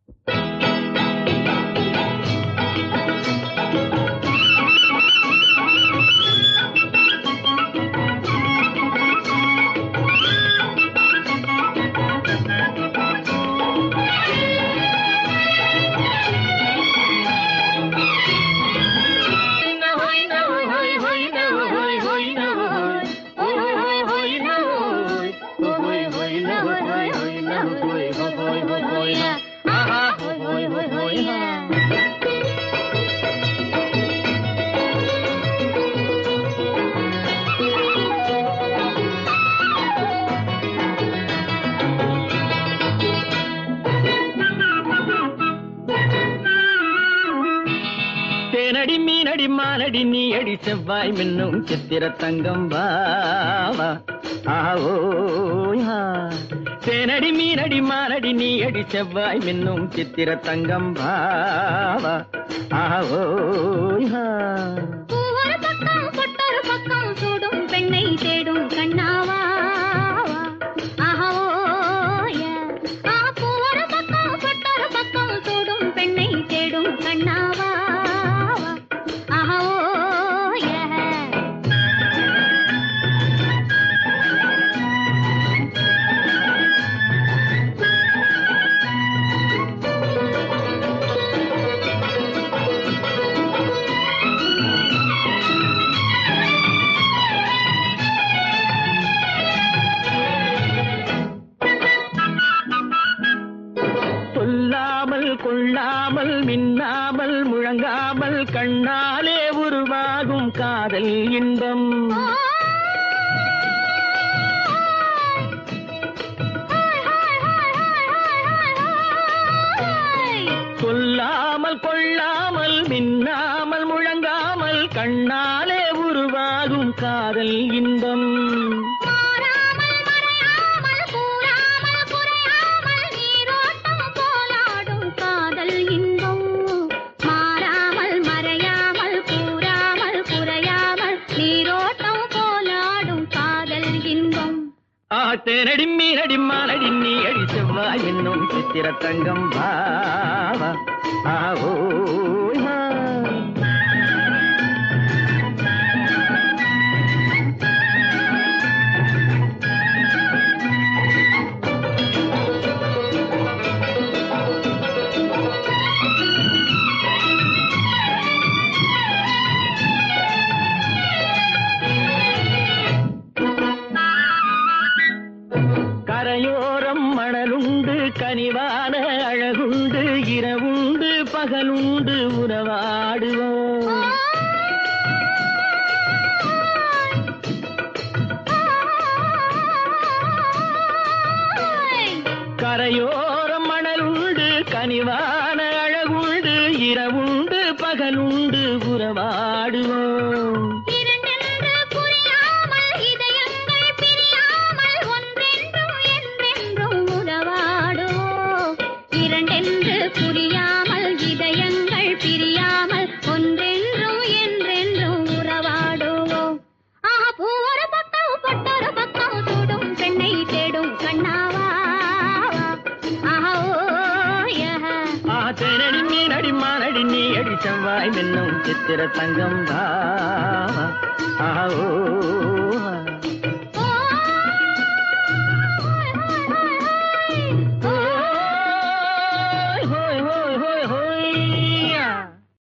தேனடி மீனடி மானடி நீ அடி செவ்வாய் மின்னும் சித்திர தங்கம் வாவா ஆவோயா தேனடி மீனடி மானடி நீ அடி செவ்வாய் மின்னும் சித்திர தங்கம் வாவா ஆவோயா பூவொரு பக்கம் பொட்டொரு பக்கம் சூடும் பெண்ணை தேடும் கண்ணாவா ஆஹோய ஆ பூவொரு பக்கம் பொட்டொரு பக்கம் சூடும் பெண்ணை தேடும் கண்ணாவா ஆஹோய சொல்லாமல் கொள்ளாமல் மின்னாமல் முழங்காமல் கண்ணாலே உருவாகும் காதல் இன்பம் சொல்லாமல் கொள்ளாமல் மின்னாமல் முழங்காமல் கண்ணாலே உருவாகும் காதல் இன்பம் மாறாமல் மறையாமல் கூறாமல் குறையாமல் நீரோட்டம் போலாடும் காதல் இன்பம் மாறாமல் மறையாமல் கூறாமல் குறையாமல் நீரோட்டம் போலாடும் காதல் இன்பம் ஆ தேனடி மீனடி மானடி நீ அடி செவ்வாய் என்னும் சித்திர தங்கம் பாவா ஆவோ கரையோரம் மணலுண்டு கனிவான அழகுண்டு இரவுண்டு பகலுண்டு உறவாடுவோம் கரையோரம் மணலுண்டு கனிவான அழகுண்டு இரவுண்டு பகலுண்டு உறவாடுவோம் இரண்டென்று புரியாமல் இதயங்கள் பிரியாமல் ஒன்றென்றும் என்றென்றும் உறவாடுவோம் இரண்டென்று புரியாமல் இதயங்கள் பிரியாமல் ஒன்றென்றும் என்றென்றும் உறவாடுவோம் ஆஹா பூவொரு பக்கம் பொட்டொரு பக்கம் சூடும் பெண்ணை தேடும் கண்ணாவா ஆஹா ஓய ஆ தேனடி மீனடி மானடி நீ அடி செவ்வாய் மின்னும் சித்திர தங்கம் பாவா ஆவோ ஹோய் ஹோய் ஹோய் ஹோய் ஹோய்